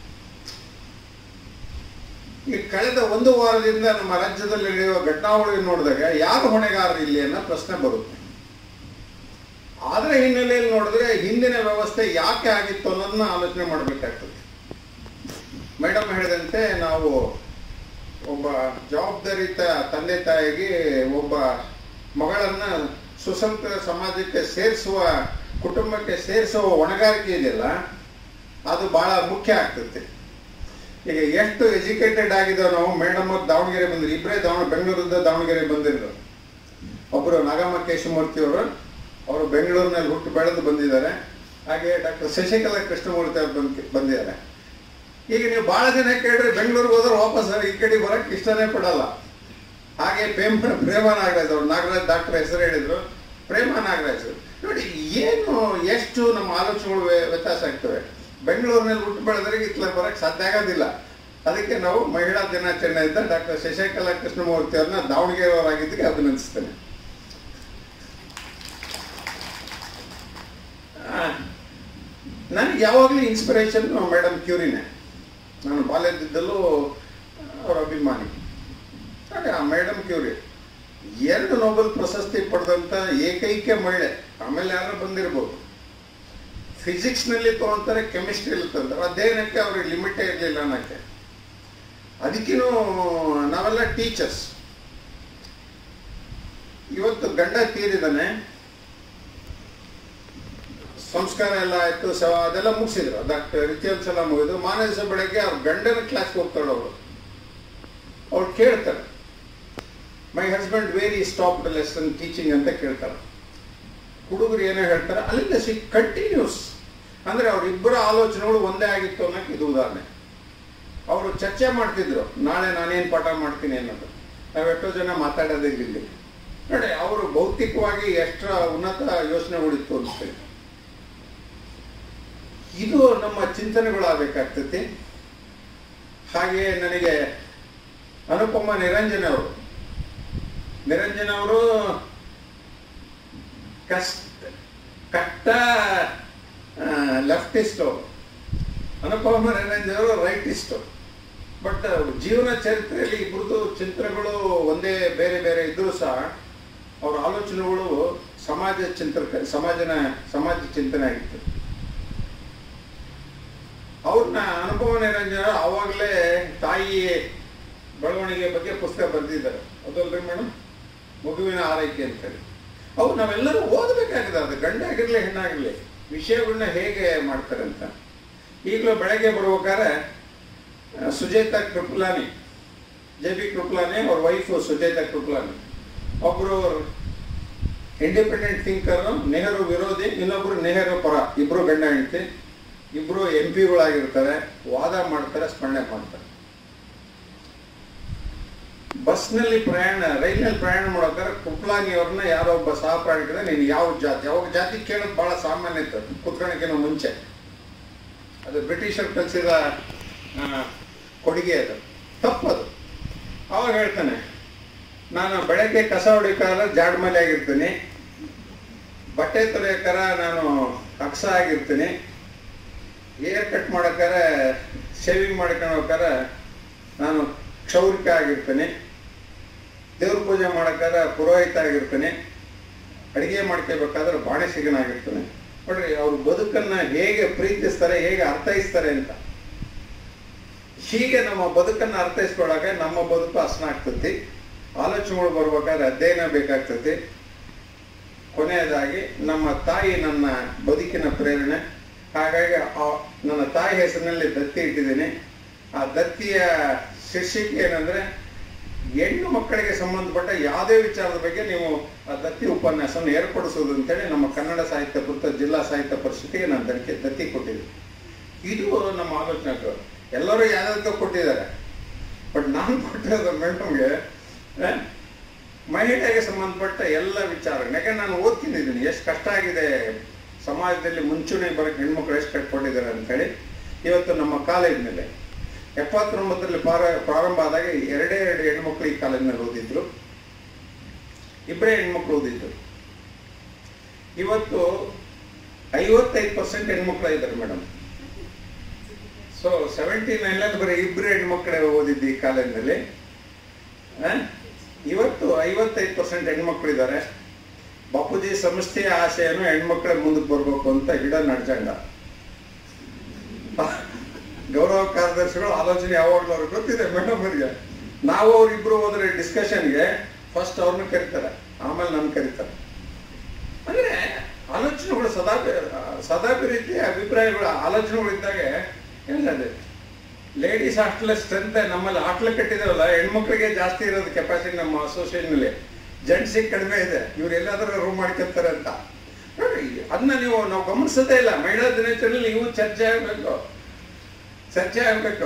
ಈ ಕಳೆದ ಒಂದು ವಾರದಿಂದ ನಮ್ಮ ರಾಜ್ಯದಲ್ಲಿ ನಡೆಯುವ ಘಟನಾವಳಿ ನೋಡಿದಾಗ ಯಾರು ಹೊಣೆಗಾರರು ಇಲ್ಲಿ ಅನ್ನೋ ಪ್ರಶ್ನೆ ಬರುತ್ತೆ ಅದರ ಹಿನ್ನೆಲೆಯಲ್ಲಿ ನೋಡಿದ್ರೆ ಹಿಂದಿನ ವ್ಯವಸ್ಥೆ ಯಾಕೆ ಆಗಿತ್ತು ಅನ್ನೋದನ್ನ ಆಲೋಚನೆ ಮಾಡಬೇಕಾಗ್ತದೆ ಮೇಡಮ್ ಹೇಳಿದಂತೆ ನಾವು ಒಬ್ಬ ಜವಾಬ್ದಾರಿತ ತಂದೆ ತಾಯಿಗೆ ಒಬ್ಬ ಮಗಳನ್ನ ಸುಸಂಸ್ಕೃತ ಸಮಾಜಕ್ಕೆ ಸೇರಿಸುವ ಕುಟುಂಬಕ್ಕೆ ಸೇರಿಸುವ ಹೊಣೆಗಾರಿಕೆ ಇದೆಯಲ್ಲ ಅದು ಬಹಳ ಮುಖ್ಯ ಆಗ್ತದೆ ಈಗ ಎಷ್ಟು ಎಜುಕೇಟೆಡ್ ಆಗಿದ್ದೋ ನಾವು ಮೇಡಮ್ ಅವ್ರು ದಾವಣಗೆರೆ ಬಂದ್ರು ಇಬ್ಬರೇ ದಾವಣ ಬೆಂಗಳೂರಿಂದ ದಾವಣಗೆರೆ ಬಂದಿದ್ರು ಒಬ್ಬರು ನಾಗಮ್ಮ ಕೇಶಮೂರ್ತಿ ಅವರು ಅವರು ಬೆಂಗಳೂರಿನಲ್ಲಿ ಹುಟ್ಟು ಬೆಳೆದು ಬಂದಿದ್ದಾರೆ ಹಾಗೆ ಡಾಕ್ಟರ್ ಶಶಿಕಲಾ ಕೃಷ್ಣಮೂರ್ತಿ ಅವರು ಬಂದ್ ಬಂದಿದ್ದಾರೆ ಈಗ ನೀವು ಬಹಳ ಜನ ಕೇಳಿದ್ರೆ ಬೆಂಗಳೂರಿಗೆ ಹೋದ್ರೆ ವಾಪಸ್ ಈ ಕಡೆ ಬರಕ್ಕೆ ಇಷ್ಟನೇ ಪಡಲ್ಲ ಹಾಗೆ ಪ್ರೇಮ ಪ್ರೇಮ ನಾಗರಾಜ್ ಅವರು ನಾಗರಾಜ್ ಡಾಕ್ಟರ್ ಹೆಸರು ಹೇಳಿದ್ರು ಪ್ರೇಮ ನಾಗರಾಜ್ ನೋಡಿ ಏನು ಎಷ್ಟು ನಮ್ಮ ಆಲೋಚನೆಗಳು ವ್ಯ- ವ್ಯತ್ಯಾಸ ಆಗ್ತವೆ ಬೆಂಗಳೂರಿನಲ್ಲಿ ಹುಟ್ಟು ಬೆಳೆದ್ರಿಗೆ ಇತ್ಲ ಬರಕ್ಕೆ ಸಾಧ್ಯ ಆಗೋದಿಲ್ಲ ಅದಕ್ಕೆ ನಾವು ಮಹಿಳಾ ದಿನಾಚರಣೆಯಿಂದ ಡಾಕ್ಟರ್ ಶಶಿಕಲಾ ಕೃಷ್ಣಮೂರ್ತಿ ಅವ್ರನ್ನ ದಾವಣಗೆರೆ ಅವರಾಗಿದ್ದಕ್ಕೆ ಅಭಿನಂದಿಸ್ತೇನೆ ಆ, ನನಗೆ ಯಾವಾಗಲೂ ಇನ್ಸ್ಪಿರೇಷನ್ ಮೇಡಮ್ ಕ್ಯೂರಿನೇ ನಾನು ಬಾಲ್ಯದಿದ್ದಲ್ಲೂ ಅವರ ಅಭಿಮಾನಿ ಹಾಗೆ ಆ ಮೇಡಮ್ ಕ್ಯೂರಿ ಎರಡು ನೊಬೆಲ್ ಪ್ರಶಸ್ತಿ ಪಡೆದಂಥ ಏಕೈಕ ಮಹಿಳೆ ಆಮೇಲೆ ಯಾರು ಬಂದಿರ್ಬೋದು ಫಿಸಿಕ್ಸ್ನಲ್ಲಿ ತಗೊಂತಾರೆ ಕೆಮಿಸ್ಟ್ರಿಯಲ್ಲಿ ತಂತಾರೆ ಅಧ್ಯಯನಕ್ಕೆ ಅವ್ರಿಗೆ ಲಿಮಿಟೇ ಇರಲಿಲ್ಲ ಅನ್ನಕ್ಕೆ ಅದಕ್ಕಿನೂ ನಾವೆಲ್ಲ ಟೀಚರ್ಸ್ ಇವತ್ತು ಗಂಡ ತೀರಿದಾನೆ ಸಂಸ್ಕಾರ ಎಲ್ಲ ಆಯ್ತು ಸವ ಅದೆಲ್ಲ ಮುಗಿಸಿದ್ರು ಡಾಕ್ಟರ್ ರಿಚುವಲ್ಸ್ ಎಲ್ಲ ಮುಗಿದು ಮಾನವ ದಿವಸ ಬೆಳಗ್ಗೆ ಅವ್ರ ಗಂಡನ ಕ್ಲಾಸ್ಗೆ ಹೋಗ್ತಾಳೆ ಅವಳು ಅವ್ರು ಕೇಳ್ತಾರೆ my husband very stop lesson teaching ಅಂತ ಕೇಳ್ತಾರೆ ಹುಡುಗರು ಏನೋ ಹೇಳ್ತಾರೆ ಅಲ್ಲಿಂದ ಸಿ ಕಂಟಿನ್ಯೂಸ್ ಅಂದ್ರೆ ಅವರಿಬ್ಬರ ಆಲೋಚನೆಗಳು ಒಂದೇ ಆಗಿತ್ತು ಅನ್ನೋಕೆ ಇದು ಉದಾಹರಣೆ ಅವರು ಚರ್ಚೆ ಮಾಡ್ತಿದ್ರು ನಾಳೆ ನಾನೇನು ಪಾಠ ಮಾಡ್ತೀನಿ ಅನ್ನೋದು ನಾವು ಎಷ್ಟೋ ಜನ ಮಾತಾಡೋದೇ ಇಲ್ಲಿ ನೋಡಿ ಅವರು ಭೌತಿಕವಾಗಿ ಎಷ್ಟರ ಉನ್ನತ ಯೋಚನೆಗಳಿತ್ತು ಅನಿಸ್ತೇನೆ ಇದು ನಮ್ಮ ಚಿಂತನೆಗಳಾಗಬೇಕಾಗ್ತೈತಿ ಹಾಗೆ ನನಗೆ ಅನುಪಮ ನಿರಂಜನ್ ಅವರು ನಿರಂಜನ್ ಅವರು ಕಷ್ಟ ಕಟ್ಟ ಲೆಫ್ಟಿಸ್ಟ್ ಅವರು ಅನುಪಮ ನಿರಂಜನ್ ಅವರು ರೈಟಿಸ್ಟ್ ಬಟ್ ಜೀವನ ಚರಿತ್ರೆಯಲ್ಲಿ ಇಬ್ಬರದು ಚಿಂತನೆಗಳು ಒಂದೇ ಬೇರೆ ಬೇರೆ ಇದ್ರೂ ಸಹ ಅವರ ಆಲೋಚನೆಗಳು ಸಮಾಜ ಚಿಂತಕ ಸಮಾಜನ ಸಮಾಜ ಚಿಂತನೆ ಆಗಿತ್ತು ಅವ್ರನ್ನ ಅನುಭವ ನಿರಂಜನ ಆವಾಗಲೇ ತಾಯಿ ಬೆಳವಣಿಗೆ ಬಗ್ಗೆ ಬರೆದಿದ್ದಾರೆ ಅದಲ್ರಿ ಮೇಡಮ್ ಮಗುವಿನ ಆರೈಕೆ ಅಂತೇಳಿ ಅವು ನಾವೆಲ್ಲರೂ ಓದಬೇಕಾಗಿದೆ ಅದು ಗಂಡ ಆಗಿರ್ಲಿ ಹೆಣ್ಣಾಗಿರ್ಲಿ ವಿಷಯಗಳನ್ನ ಹೇಗೆ ಮಾಡ್ತಾರೆ ಅಂತ ಈಗಲೂ ಬೆಳಗ್ಗೆ ಬರ್ಬೇಕಾದ್ರೆ ಆ, ಸುಜೇತಾ ಕೃಪಲಾನಿ ಜೆ ಬಿ ಕೃಪಲಾನಿ ಅವ್ರ ವೈಫು ಸುಜೇತಾ ಕೃಪಲಾನಿ ಒಬ್ರು ಇಂಡಿಪೆಂಡೆಂಟ್ ಥಿಂಕರ್ ನೆಹರು ವಿರೋಧಿ ಇನ್ನೊಬ್ರು ನೆಹರು ಪರ ಇಬ್ರು ಗಂಡ ಹೆಂಡತಿ ಇಬ್ರು ಎಂ ಪಿಗಳಾಗಿರ್ತಾರೆ ವಾದ ಮಾಡ್ತಾರೆ ಸ್ಪಂದನೆ ಮಾಡ್ತಾರೆ ಬಸ್ನಲ್ಲಿ ಪ್ರಯಾಣ ರೈಲ್ನಲ್ಲಿ ಪ್ರಯಾಣ ಮಾಡೋಕ್ಕಾರೆ ಕುಪ್ಲಾನಿ ಅವ್ರನ್ನ ಯಾರೋ ಒಬ್ಬ ಸಹ ಪ್ರಯಾಣಿಕರ ನೀನು ಯಾವ ಜಾತಿ ಅವಾಗ ಜಾತಿ ಕೇಳೋದು ಬಹಳ ಸಾಮಾನ್ಯ ಇತ್ತು ಕುತ್ಕೊಳ್ಳೋಕ್ಕಿಂತ ಮುಂಚೆ ಅದು ಬ್ರಿಟಿಷರು ಕಲಿಸಿದ ಕೊಡುಗೆ ಅದು ತಪ್ಪದು ಅವಾಗ ಹೇಳ್ತಾನೆ ನಾನು ಬೆಳಗ್ಗೆ ಕಸ ಹೊಡಿಕಾರ ಜಾಡ್ ಮೇಲೆ ಆಗಿರ್ತೀನಿ ಬಟ್ಟೆ ತೊಳೆಯೋಕಾರ ನಾನು ಅಕ್ಸ ಆಗಿರ್ತೀನಿ ಏರ್ ಕಟ್ ಮಾಡೋಕ್ಕಾರ ಶೇವಿಂಗ್ ಮಾಡ್ಕೊಳೋಕಾರ ನಾನು ಕ್ಷೌರಿಕ ಆಗಿರ್ತೀನಿ ದೇವ್ರ ಪೂಜೆ ಮಾಡೋಕ್ಕಾರ ಪುರೋಹಿತ ಆಗಿರ್ತೀನಿ ಅಡಿಗೆ ಮಾಡ್ಕೋಬೇಕಾದ್ರೆ ಬಾಣಸಿಗನಾಗಿರ್ತಾನೆ ನೋಡ್ರಿ ಅವ್ರ ಬದುಕನ್ನ ಹೇಗೆ ಪ್ರೀತಿಸ್ತಾರೆ ಹೇಗೆ ಅರ್ಥೈಸ್ತಾರೆ ಅಂತ ಹೀಗೆ ನಮ್ಮ ಬದುಕನ್ನ ಅರ್ಥೈಸ್ಕೊಳ್ಳಾಗ ನಮ್ಮ ಬದುಕು ಹಸನ ಆಗ್ತತಿ ಆಲೋಚನೆಗಳು ಬರ್ಬೇಕಾದ್ರೆ ಅಧ್ಯಯನ ಬೇಕಾಗ್ತತಿ ಕೊನೆಯದಾಗಿ ನಮ್ಮ ತಾಯಿ ನನ್ನ ಬದುಕಿನ ಪ್ರೇರಣೆ ಹಾಗಾಗಿ ಆ- ನನ್ನ ತಾಯಿ ಹೆಸರಿನಲ್ಲಿ ದತ್ತಿ ಇಟ್ಟಿದ್ದೀನಿ ಆ ದತ್ತಿಯ ಶೀರ್ಷಿಕೆ ಏನಂದ್ರೆ ಹೆಣ್ಣು ಮಕ್ಕಳಿಗೆ ಸಂಬಂಧಪಟ್ಟ ಯಾವುದೇ ವಿಚಾರದ ಬಗ್ಗೆ ನೀವು ಆ ದತ್ತಿ ಉಪನ್ಯಾಸವನ್ನು ಏರ್ಪಡಿಸೋದು ಅಂತೇಳಿ ನಮ್ಮ ಕನ್ನಡ ಸಾಹಿತ್ಯ ಪರಿಷತ್ ಜಿಲ್ಲಾ ಸಾಹಿತ್ಯ ಪರಿಷತ್ತಿಗೆ ನಾನು ದಕ್ಕೆ ದತ್ತಿ ಕೊಟ್ಟಿದ್ದೆ ಇದು ನಮ್ಮ ಆಲೋಚನೆಗಳು ಎಲ್ಲರೂ ಯಾವ್ಯಾವ್ದೋ ಕೊಟ್ಟಿದ್ದಾರೆ ಬಟ್ ನಾನು ಕೊಟ್ಟಿರೋದು ಮೇಡಮ್ಗೆ ಮಹಿಳೆಗೆ ಸಂಬಂಧಪಟ್ಟ ಎಲ್ಲ ವಿಚಾರ ಯಾಕಂದ್ರೆ ನಾನು ಓದ್ತಿದ್ದೀನಿ ಎಷ್ಟು ಕಷ್ಟ ಆಗಿದೆ ಸಮಾಜದಲ್ಲಿ ಮುಂಚೂಣಿ ಬರೋಕ್ಕೆ ಹೆಣ್ಮಕ್ಳು ಎಷ್ಟು ಕಟ್ಕೊಂಡಿದ್ದಾರೆ ಅಂತೇಳಿ ಇವತ್ತು ನಮ್ಮ ಕಾಲೇಜಿನಲ್ಲಿ ಎಪ್ಪತ್ತೊಂಬತ್ತರಲ್ಲಿ ಪ್ರಾರ ಪ್ರಾರಂಭ ಆದಾಗ ಎರಡೇ ಎರಡು ಹೆಣ್ಮಕ್ಳು ಈ ಕಾಲೇಜಿನಲ್ಲಿ ಓದಿದ್ರು ಇಬ್ಬರೇ ಹೆಣ್ಮಕ್ಳು ಓದಿದ್ರು ಇವತ್ತು ಐವತ್ತೈದು ಪರ್ಸೆಂಟ್ ಹೆಣ್ಮಕ್ಳು ಇದ್ದಾರೆ ಮೇಡಮ್ ಸೊ ಸೆವೆಂಟಿ ನೈನಲ್ಲಿ ಬರೀ ಇಬ್ಬರು ಹೆಣ್ಮಕ್ಳೇ ಓದಿದ್ದು ಈ ಕಾಲೇಜಿನಲ್ಲಿ ಆ? ಇವತ್ತು ಐವತ್ತೈದು ಪರ್ಸೆಂಟ್ ಹೆಣ್ಮಕ್ಳಿದ್ದಾರೆ ಬಾಪೂಜಿ ಸಂಸ್ಥೆಯ ಆಶಯನು ಹೆಣ್ಮಕ್ಳೇ ಮುಂದಕ್ಕೆ ಬರ್ಬೇಕು ಅಂತ ಗಿಡ ನಡ್ಜಂಡ ಗೌರವ ಕಾರ್ಯದರ್ಶಿಗಳು ಆಲೋಚನೆ ಯಾವಾಗಲೂ ಅವ್ರಿಗೆ ಗೊತ್ತಿದೆ ಮೇಡಮ್ ಅವರಿಗೆ ನಾವು ಅವ್ರಿಬ್ರು ಹೋದ್ರೆ ಡಿಸ್ಕಷನ್ಗೆ ಫಸ್ಟ್ ಅವ್ರನ್ನ ಕರೀತಾರೆ ಆಮೇಲೆ ನನ್ನ ಕರೀತಾರೆ ಅಂದ್ರೆ ಆಲೋಚನೆಗಳು ಸದಾ ಸದಾ ರೀತಿಯ ಅಭಿಪ್ರಾಯಗಳು ಆಲೋಚನೆಗಳು ಇದ್ದಾಗ ಏನದೆ ಲೇಡೀಸ್ ಹಾಸ್ಟೆಲ್ ಸ್ಟ್ರೆಂತ್ ನಮ್ಮಲ್ಲಿ ಹಾಸ್ಟೆಲ್ ಕಟ್ಟಿದಾರಲ್ಲ ಹೆಣ್ಮಕ್ಳಿಗೆ ಜಾಸ್ತಿ ಇರೋದು ಕೆಪಾಸಿಟಿ ನಮ್ಮ ಅಸೋಸಿಯೇಷನ್ ಜೆಂಟ್ಸಿಗೆ ಕಡಿಮೆ ಇದೆ ಇವ್ರು ಎಲ್ಲಾದ್ರೂ ರೂಮ್ ಮಾಡ್ಕೊತಾರೆ ಅಂತ ನೋಡ್ರಿ ಅದನ್ನ ನೀವು ನಾವು ಗಮನಿಸೋದೇ ಇಲ್ಲ ಮಹಿಳಾ ದಿನಾಚರಣೆಯಲ್ಲಿ ನೀವು ಚರ್ಚೆ ಆಗ್ಬೇಕು ಚರ್ಚೆ ಆಗ್ಬೇಕು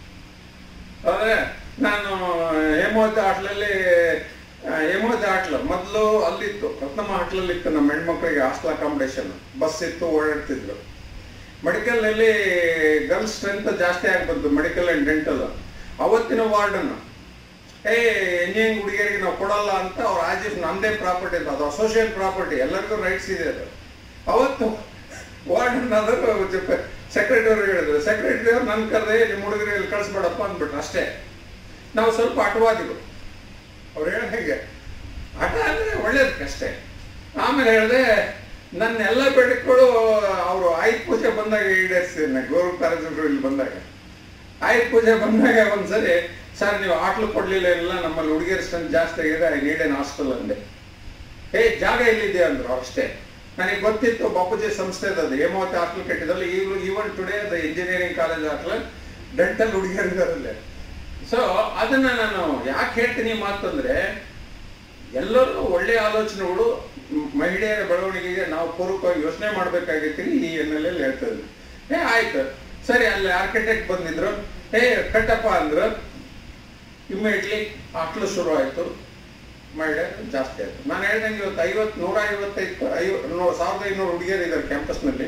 ಆದ್ರೆ ನಾನು ಹೇಮಾವತಿ ಹಾಟ್ಲಲ್ಲಿ ಹೇಮಾವತಿ ಹಾಟ್ಲ ಮೊದಲು ಅಲ್ಲಿತ್ತು ರತ್ನಮ್ಮ ಹಾಟ್ಲಲ್ಲಿ ಇತ್ತು ನಮ್ಮ ಹೆಣ್ಮಕ್ಳಿಗೆ ಹಾಸ್ಟೆಲ್ ಅಕಾಮಿಡೇಷನ್ ಬಸ್ ಇತ್ತು ಓಡಾಡ್ತಿದ್ರು ಮೆಡಿಕಲ್ ನಲ್ಲಿ ಗರ್ಲ್ಸ್ ಸ್ಟ್ರೆಂತ್ ಜಾಸ್ತಿ ಆಗ್ಬಂತು ಮೆಡಿಕಲ್ ಅಂಡ್ ಡೆಂಟಲ್ ಅವತ್ತಿನ ವಾರ್ಡನ್ ಏ ಎಂಜಿನಿಯರಿಂಗ್ ಹುಡುಗಿಯರಿಗೆ ನಾವು ಕೊಡಲ್ಲ ಅಂತ ಅವ್ರ ಆಜೀಫ್ ನಮ್ದೇ ಪ್ರಾಪರ್ಟಿ ಅದು ಅದು ಅಸೋಸಿಯೇಟ್ ಪ್ರಾಪರ್ಟಿ ಎಲ್ಲರಿಗೂ ರೈಟ್ಸ್ ಇದೆ ಅದು ಅವತ್ತು ವಾರ್ಡನ್ ಆದರೂ ಸೆಕ್ರೆಟರಿ ಅವ್ರು ಹೇಳಿದ್ರು ಸೆಕ್ರೆಟರಿ ಅವ್ರು ನನ್ನ ಕರೆದೆ ನಿಮ್ಮ ಹುಡುಗರಿಗೆ ಕಳಿಸ್ಬೇಡಪ್ಪ ಅಂದ್ಬಿಟ್ರು ಅಷ್ಟೇ ನಾವು ಸ್ವಲ್ಪ ಅಟವಾದಿಗಳು ಅವ್ರು ಹೇಳ್ದಂಗೆ ಹಠ ಅಂದ್ರೆ ಒಳ್ಳೇದಕ್ಕಷ್ಟೇ ಆಮೇಲೆ ಹೇಳಿದೆ ನನ್ನ ಎಲ್ಲ ಬೇಡಿಕೆಗಳು ಅವರು ಆಯುಧ ಪೂಜೆ ಬಂದಾಗ ಈಡೇರಿಸಿದ್ದೇನೆ ಗೌರವ ಕಾರ್ಯದರ್ಶಿಗಳು ಇಲ್ಲಿ ಬಂದಾಗ ಆಯುಧ ಪೂಜೆ ಬಂದಾಗ ಒಂದ್ಸರಿ ಸರ್ ನೀವು ಆಟ್ಲು ಕೊಡ್ಲಿಲ್ಲ ಇಲ್ಲ ನಮ್ಮಲ್ಲಿ ಹುಡುಗಿಯರ ಸ್ಟ್ರೆಂತ್ ಜಾಸ್ತಿ ಆಗಿದೆ ಐ ನೀಡ್ ಎನ್ ಹಾಸ್ಟೆಲ್ ಅಂದೆ ಏ ಜಾಗ ಎಲ್ಲಿದೆ ಅಂದ್ರು ಅಷ್ಟೇ ನನಗೆ ಗೊತ್ತಿತ್ತು ಬಾಪೂಜಿ ಸಂಸ್ಥೆ ಅದು ಹೇಮಾವತಿ ಹಾಸ್ಟೆಲ್ ಕಟ್ಟಿದಲ್ಲಿ ಈಗಲೂ even today the engineering college hostel dental ಹುಡುಗಿಯರಿದಾರಲ್ಲೇ ಸೊ ಅದನ್ನ ನಾನು ಯಾಕೆ ಹೇಳ್ತೀನಿ ಈ ಮಾತು ಅಂದ್ರೆ ಎಲ್ಲರೂ ಒಳ್ಳೆಯ ಆಲೋಚನೆಗಳು ಮ್- ಮಹಿಳೆಯರ ಬೆಳವಣಿಗೆಗೆ ನಾವು ಪೂರ್ವಕವಾಗಿ ಯೋಚನೆ ಮಾಡ್ಬೇಕಾಗಿತ್ತು ಈ ಹಿನ್ನೆಲೆಯಲ್ಲಿ ಹೇಳ್ತಾ ಇದ್ದೀನಿ ಏ ಆಯ್ತು ಸರಿ ಅಲ್ಲಿ ಆರ್ಕಿಟೆಕ್ಟ್ ಬಂದಿದ್ರು ಏ ಕಟ್ಟಪ್ಪ ಅಂದ್ರು ಇಮ್ಮಿಡಿಯೇಟ್ಲಿ ಹಾಸ್ಟೆಲ್ ಶುರು ಆಯ್ತು ಮಹಿಳೆಯರು ಜಾಸ್ತಿ ಆಯ್ತು ನಾನು ಹೇಳ್ದಂಗೆ ಇವತ್ತು ಐವತ್ತು ನೂರ ಐವತ್ತೈದು ಐವ ನೂ- ಸಾವಿರದ ಐನೂರು ಹುಡುಗಿಯರು ಇದ್ದಾರೆ ಕ್ಯಾಂಪಸ್ನಲ್ಲಿ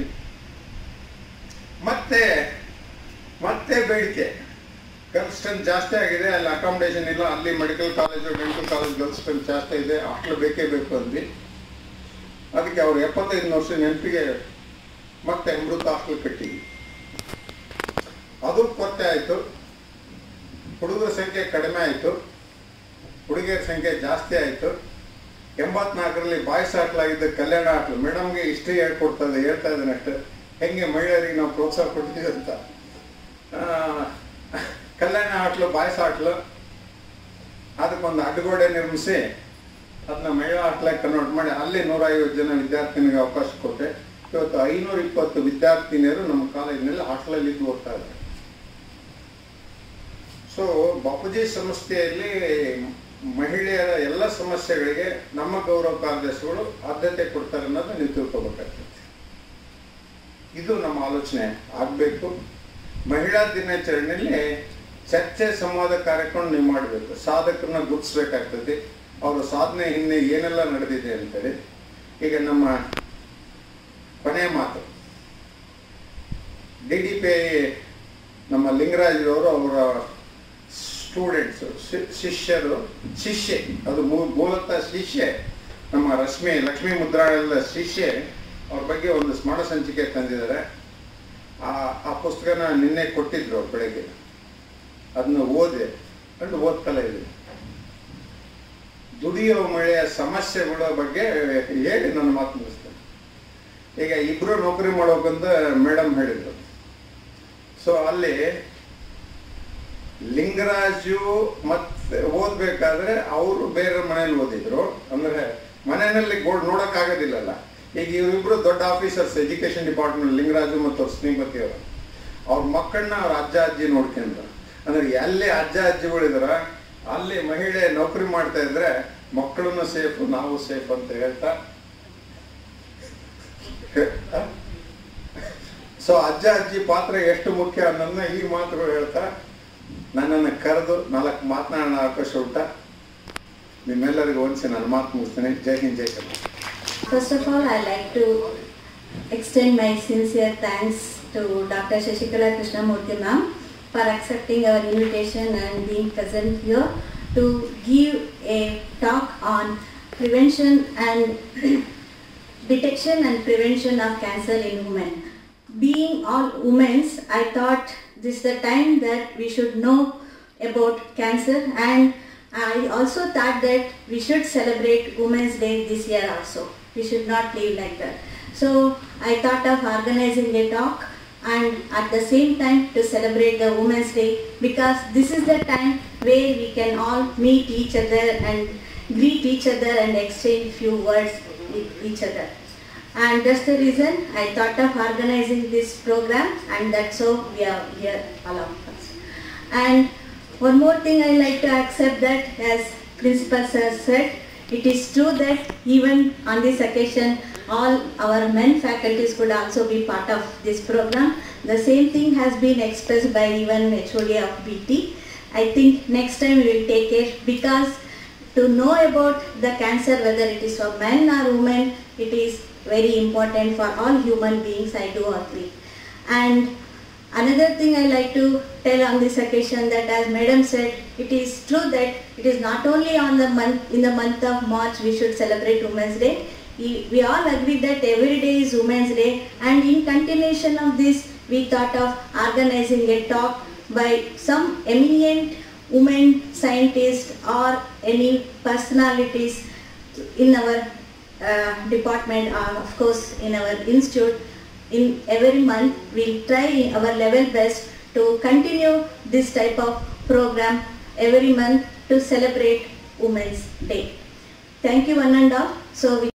ಮತ್ತೆ ಮತ್ತೆ ಬೇಡಿಕೆ ಗರ್ಲ್ಸ್ ಸ್ಟ್ರೆಂತ್ ಜಾಸ್ತಿ ಆಗಿದೆ ಅಲ್ಲಿ ಅಕಾಮಿಡೇಷನ್ ಇಲ್ಲ ಅಲ್ಲಿ medical college dental college girls strength ಜಾಸ್ತಿ ಇದೆ ಹಾಸ್ಟೆಲ್ ಬೇಕೇ ಬೇಕು ಅಂದ್ವಿ ಅದಕ್ಕೆ ಅವ್ರು ಎಪ್ಪತ್ತೈದು ವರ್ಷ ನೆನಪಿಗೆ ಮತ್ತೆ ಅಮೃತ ಹಾಸ್ಟೆಲ್ ಕಟ್ಟಿದ್ವಿ ಅದು ಕೊರತೆ ಆಯಿತು ಹುಡುಗರ ಸಂಖ್ಯೆ ಕಡಿಮೆ ಆಯಿತು ಹುಡುಗಿಯರ ಸಂಖ್ಯೆ ಜಾಸ್ತಿ ಆಯಿತು ಎಂಬತ್ನಾಲ್ಕರಲ್ಲಿ ಬಾಯ್ಸ್ ಹಾಕ್ಲಾಗಿದ್ದ ಕಲ್ಯಾಣ ಹಾಟ್ಲು ಮೇಡಮ್ಗೆ ಹಿಸ್ಟ್ರಿ ಹೇಳ್ಕೊಡ್ತಾ ಇದೆ ಹೇಳ್ತಾ ಇದ್ದೇನೆ ಅಷ್ಟೇ ಹೆಂಗೆ ಮಹಿಳೆಯರಿಗೆ ನಾವು ಪ್ರೋತ್ಸಾಹ ಕೊಡ್ತೀವಿ ಅಂತ ಆ, ಕಲ್ಯಾಣ ಹಾಟ್ಲು ಬಾಯ್ಸ್ ಹಾಟ್ಲು ಅದಕ್ಕೊಂದು ಅಡ್ಡಗೋಡೆ ನಿರ್ಮಿಸಿ ಅದನ್ನ ಮಹಿಳಾ ಹಾಸ್ಟೆಲಾಗಿ ಕನ್ವರ್ಟ್ ಮಾಡಿ ಅಲ್ಲಿ ನೂರೈವತ್ತು ಜನ ವಿದ್ಯಾರ್ಥಿನಿಗೆ ಅವಕಾಶ ಕೊಟ್ಟೆ ಇವತ್ತು ಐನೂರ ಇಪ್ಪತ್ತು ವಿದ್ಯಾರ್ಥಿನಿಯರು ನಮ್ಮ ಕಾಲೇಜಿನಲ್ಲಿ ಹಾಸ್ಟೆಲಲ್ಲಿ ಇದ್ದು ಓದ್ತಾ ಇದ್ದಾರೆ ಸೊ ಬಾಪೂಜಿ ಸಂಸ್ಥೆಯಲ್ಲಿ ಮಹಿಳೆಯರ ಎಲ್ಲ ಸಮಸ್ಯೆಗಳಿಗೆ ನಮ್ಮ ಗೌರವ ಕಾರ್ಯದರ್ಶಿಗಳು ಆದ್ಯತೆ ಕೊಡ್ತಾರೆ ಅನ್ನೋದು ನೀವು ತಿಳ್ಕೊಬೇಕಾಗ್ತದೆ ಇದು ನಮ್ಮ ಆಲೋಚನೆ ಆಗಬೇಕು ಮಹಿಳಾ ದಿನಾಚರಣೆಯಲ್ಲಿ ಚರ್ಚೆ ಸಂವಾದ ಕಾರ್ಯಕ್ರಮ ನೀವು ಮಾಡಬೇಕು ಸಾಧಕರನ್ನ ಗುರುತಿಸ್ಬೇಕಾಗ್ತದೆ ಅವರ ಸಾಧನೆ ಹಿಂದೆ ಏನೆಲ್ಲ ನಡೆದಿದೆ ಅಂತೇಳಿ ಈಗ ನಮ್ಮ ಕೊನೆಯ ಮಾತು ಡಿ ಡಿ ಪಿ ನಮ್ಮ ಲಿಂಗರಾಜರವರು ಅವರ ಸ್ಟೂಡೆಂಟ್ಸ್ ಶಿಷ್ಯರು ಶಿಷ್ಯೆ ಅದು ಮೂ- ಮೂಲತಃ ಶಿಷ್ಯೆ ನಮ್ಮ ರಶ್ಮಿ ಲಕ್ಷ್ಮೀ ಮುದ್ರಾಳದ ಶಿಷ್ಯೆ ಅವ್ರ ಬಗ್ಗೆ ಒಂದು ಸ್ಮರಣ ಸಂಚಿಕೆ ತಂದಿದ್ದಾರೆ ಆ ಆ ಪುಸ್ತಕನ ನಿನ್ನೆ ಕೊಟ್ಟಿದ್ರು ಅವ್ರು ಬೆಳಗ್ಗೆ ಅದನ್ನ ಓದೆ ಕಂಡು ಓದ್ತಲೇ ಇದೆ ದುಡಿಯುವ ಮಳೆಯ ಸಮಸ್ಯೆಗಳ ಬಗ್ಗೆ ಹೇಳಿ ನನ್ನ ಮಾತು ಮುಗಿಸ್ತೇನೆ ಈಗ ಇಬ್ರು ನೌಕರಿ ಮಾಡೋಕಂತ ಮೇಡಮ್ ಹೇಳಿದ್ರು ಸೊ ಅಲ್ಲಿ ಲಿಂಗರಾಜು ಮತ್ತೆ ಓದ್ಬೇಕಾದ್ರೆ ಅವರು ಬೇರೆ ಮನೇಲಿ ಓದಿದ್ರು ಅಂದ್ರೆ ಮನೆಯಲ್ಲಿ ಗೋಡ್ ನೋಡಕ್ ಆಗೋದಿಲ್ಲಲ್ಲ ಈಗ ಇವರಿಬ್ರು ದೊಡ್ಡ ಆಫೀಸರ್ಸ್ ಎಜುಕೇಶನ್ ಡಿಪಾರ್ಟ್ಮೆಂಟ್ ಲಿಂಗರಾಜು ಮತ್ತು ಅವ್ರ ಶ್ರೀಮತಿ ಅವರು ಅವ್ರ ಮಕ್ಕಳನ್ನ ಅವ್ರ ಅಜ್ಜ ಅಜ್ಜಿ ನೋಡ್ಕೊಂಡ್ರು ಅಂದ್ರೆ ಎಲ್ಲಿ ಅಜ್ಜ ಅಜ್ಜಿಗಳಿದಾರ ಅಲ್ಲಿ ಮಹಿಳೆ ನೌಕರಿ ಮಾಡ್ತಾ ಇದ್ರೆ ಮಕ್ಕಳನ್ನು ಸೇಫ್ ನಾವು ಸೇಫ್ ಅಂತ ಹೇಳ್ತಾ ಸೊ ಅಜ್ಜ ಅಜ್ಜಿ ಪಾತ್ರ ಎಷ್ಟು ಮುಖ್ಯ ಅನ್ನೋದನ್ನ ಈ ಮಾತುಗಳು ಹೇಳ್ತಾ ನನ್ನನ್ನು ಕರೆದು ನಾಲ್ಕು ಮಾತನಾಡೋಣ ಅವಕಾಶ ಉಂಟ ನಿಮ್ಮೆಲ್ಲರಿಗೂ ಒಂದ್ಸಿ ನನ್ನ ಮಾತು ಮುಗಿಸ್ತೇನೆ ಜೈ ಹಿಂದ್ ಜೈ Karnataka First of all, I'd like to extend my sincere thanks to Dr. Shashikala Krishnamurthy ma'am for accepting our invitation and being present here to give a talk on prevention and detection and prevention of cancer in women. Being all women's, I thought this is the time that we should know about cancer and I also thought that we should celebrate Women's Day this year also. We should not leave like that. So I thought of organizing a talk and at the same time to celebrate the Women's Day because this is the time where we can all meet each other and greet each other and exchange few words with each other. And that's the reason I thought of organizing this program and that's how we are here all of us. And one more thing I like to accept that as principal sir said, it is true that even on this occasion all our men faculties could also be part of this program. The same thing has been expressed by even HOD of BT. I think next time we will take care because to know about the cancer whether it is for men or women it is very important for all human beings I do agree. And Another thing I like to tell on this occasion that as Madam said, it is true that it is not only on the month, in the month of March we should celebrate Women's Day. We we all agree that every day is Women's Day and in continuation of this we thought of organizing a talk by some eminent women scientists or any personalities in our uh, department or of course in our institute in every month we'll try our level best to continue this type of program every month to celebrate women's day thank you one and all so we